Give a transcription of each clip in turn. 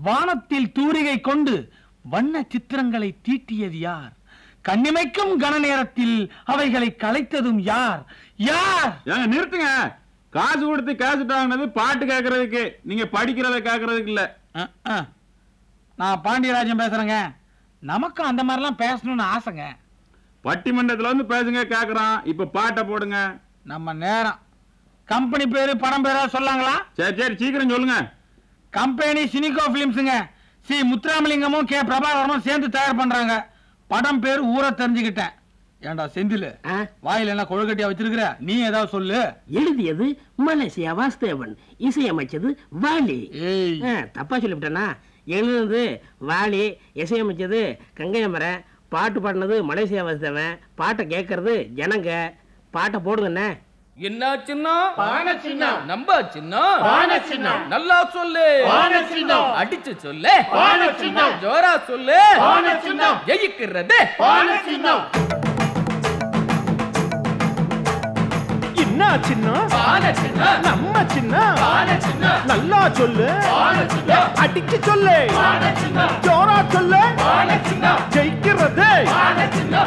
வானத்தில் தூரிகை கொண்டு வண்ண சித்திரங்களை தீட்டியது யார் கண்ணிமைக்கும் கன நேரத்தில் அவைகளை கலைத்ததும் யார் யார் ஏங்க நிறுத்துங்க காசு கொடுத்து கேசட் வாங்கினது பாட்டு கேட்கறதுக்கு நீங்க படிக்கிறத கேட்கறதுக்கு இல்ல அஹ், அஹ். நான் பாண்டியராஜன் பேசுறேங்க நமக்கும் அந்த மாதிரிலாம் பேசணும்னு ஆசைங்க பட்டிமன்றத்துல வந்து பேசுங்க கேக்குறான் இப்ப பாட்டை போடுங்க நம்ம நேரம் கம்பெனி பேரு படம் பேரா சொல்லாங்களா சரி சரி சீக்கிரம் சொல்லுங்க கம்பெனி சினிகோ பிலிம்ஸுங்க சி முத்துராமலிங்கமும் கே பிரபாகரனும் சேர்ந்து தயார் பண்றாங்க படம் பேர் ஊரை தெரிஞ்சுக்கிட்டேன் ஏன்டா செந்தில் ஆ, வாயில என்ன கொழுக்கட்டியா வச்சிருக்கிற நீ ஏதாவது சொல்லு எழுதியது மலேசியா வாசுதேவன் இசையமைச்சது வாலி ஏய் ஆ, தப்பா சொல்லிவிட்டேனா எழுதுனது வாலி இசையமைச்சது கங்கையமரன் பாட்டு பாடினது மலேசியா வாசுதேவன் பாட்டை கேட்கறது ஜனங்க பாட்டை போடுங்கண்ணே என்ன சின்ன நம்ப சின்ன நல்லா சொல்லு அடிச்சு சொல்லு ஜோரா சொல்லு ஜெயிக்கிறது என்ன சின்ன பான சின்ன நம்ம சின்ன பான சின்ன நல்லா சொல்லு பான சின்ன அடிச்சு சொல்லு பான சின்ன ஜோரா சொல்லு பான சின்ன ஜெயிக்கிறது பான சின்ன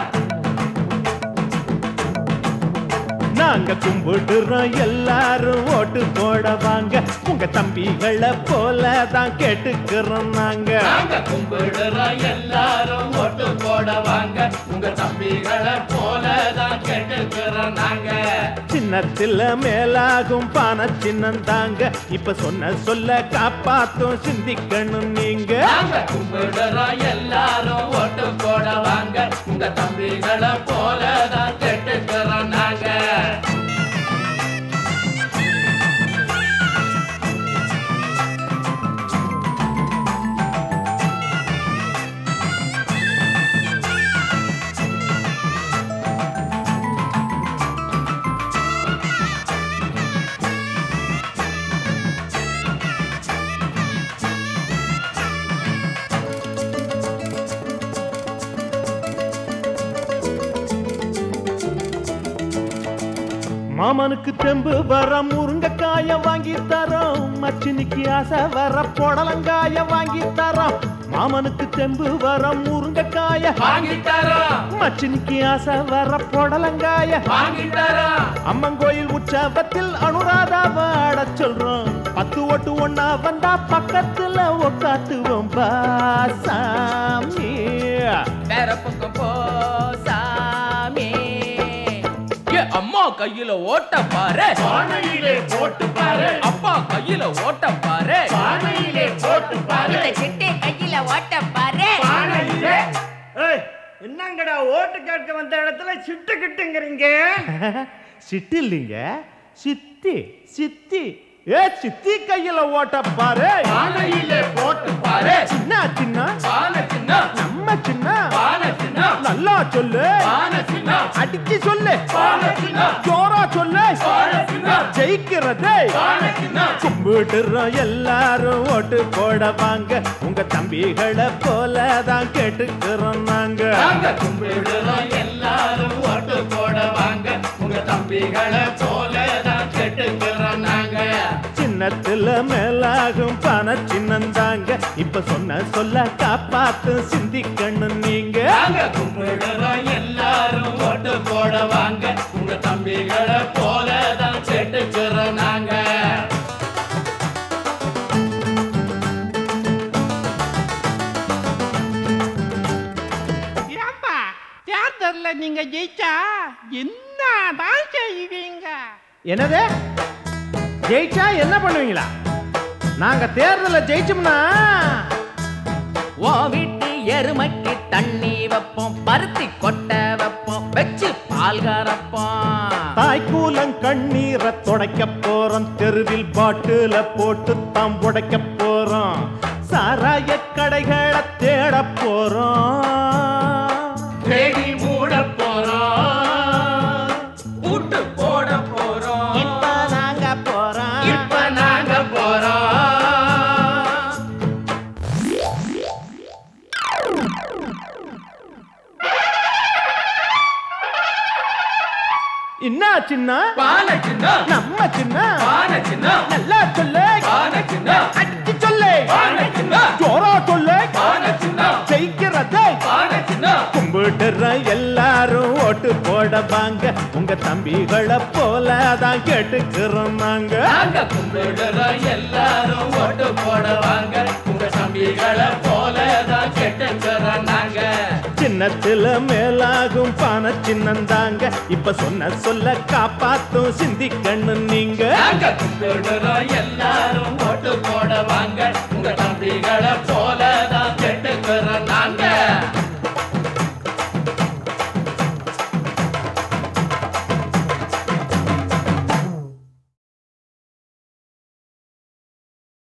நாங்க கும்பிடுறோம் எல்லாரும் ஓட்டு போட வாங்க உங்க தம்பிகளை போல தான் கேட்டுக்கிறோம் நாங்க நாங்க கும்பிடுறோம் எல்லாரும் ஓட்டு போட வாங்க உங்க தம்பிகளை போலதான் கேட்டுக்கிறோம் நாங்க சின்னத்துல மேலாகும் பான சின்னம் தாங்க இப்ப சொன்ன சொல்ல காப்பாத்தும் சிந்திக்கணும் நீங்க நாங்க கும்பிடுறோம் எல்லாரும் ஓட்டு போட வாங்க உங்க தம்பிகளை போலதான் கேட்டுக்கிறோம் நாங்க மாமனுக்கு தெம்பு வர முருங்கைக்காய வாங்கி தரோம் மச்சினிக்கு ஆசை வர புடலங்காய வாங்கி தரோம் மாமனுக்கு தெம்பு வர முருங்கைக்காய வாங்கிட்டாரோம் மச்சினிக்கு ஆசை வர புடலங்காய வாங்கிட்டாரோம் அம்மன் கோயில் உற்சவத்தில் அனுராதாவை ஆடச் சொல்றோம் பத்து ஓட்டு ஒண்ணா வந்தா பக்கத்துல உட்காத்துவோம் பாசாமி வேற பக்கம் போ சாமி ஏ அம்மா கையில ஓட்ட பாரு பானையிலே போட்டு பாரு அப்பா கையில ஓட்ட பாரு பானையிலே போட்டு பாரு இந்த சிட்டை கையில ஓட்ட பாரு என்னங்கடா ஓட்டு கேட்க வந்த இடத்துல சிட்டு கிட்டுங்கிறீங்க சிட்டு இல்லைங்க சித்தி சித்தி ஏ சித்தி கையில ஓட்ட பாரு பானையிலே போட்டு பாரு சின்ன சின்ன பானை சின்ன நம்ம சின்ன பானை சின்ன நல்லா சொல்லு பானை சின்ன அடிச்சு சொல்லு பானை சின்ன ஜோரா சொல்லு பானை சின்ன ஜெயிக்கிறது பானை சின்ன கும்பிடுறோம் எல்லாரும் ஓட்டு போட வாங்க உங்க தம்பிகளை போல தான் கேட்டுக்கிறோம் நாங்க நாங்க கும்பிடுறோம் எல்லாரும் ஓட்டு போட வாங்க உங்க தம்பிகளை போல தான் கேட்டுக்கிறோம் நாங்க சின்னத்துல மேலாகும் பண சின்னந்தாங்க இப்ப சொன்ன சொல்ல காப்பாத்து சிந்திக்கணும் நீங்க நாங்க கும்பிடுறோம் எல்லாரும் ஓட்டு போட வாங்க உங்க தம்பிகளை போல தான் கேட்டுக்கிறோம் நாங்க ஏன்பா தியேட்டர்ல நீங்க ஜெயிச்சா என்னதான் செய்வீங்க என்னது ஜெயிச்சா என்ன பண்ணுவீங்களா நாங்க தேர்தல ஜெயிச்சோம்னா ஓ வீட்டு எருமைக்கு தண்ணி வைப்போம் பருத்தி கொட்டை வைப்போம் வச்சு பால் கறப்போம் தாய்க்கூலம் கண்ணீரை துடைக்க போறோம் தெருவில் பாட்டுல போட்டு தாம் உடைக்க போறோம் சாராய கடைகளை தேட போறோம் தேடி மூட போறோம் பூட்டு போட போறோம் இப்ப நாங்க போறோம் இப்ப நாங்க போறோம் என்ன சின்ன பானை சின்ன நம்ம சின்ன பானை சின்ன நல்லா சொல்லு பானை சின்ன அடிச்சு சொல்லு பானை சின்ன ஜோரா போட வாங்க உங்க தம்பிகளை போல தான் கேட்டுக்கிறோம் நாங்க நாங்க கும்பிடுறோம் எல்லாரும் ஓட்டு போட வாங்க உங்க தம்பிகளை போல தான் கெட்டுக்கிறோம் நாங்க சின்னத்துல மேலாகும் பான சின்னந்தாங்க இப்ப சொன்ன சொல்ல காப்பாத்தும் சிந்திக்கண்ணு நீங்க நாங்க கும்பிடுறோம் எல்லாரும் ஓட்டு போட வாங்க உங்க தம்பிகளை போல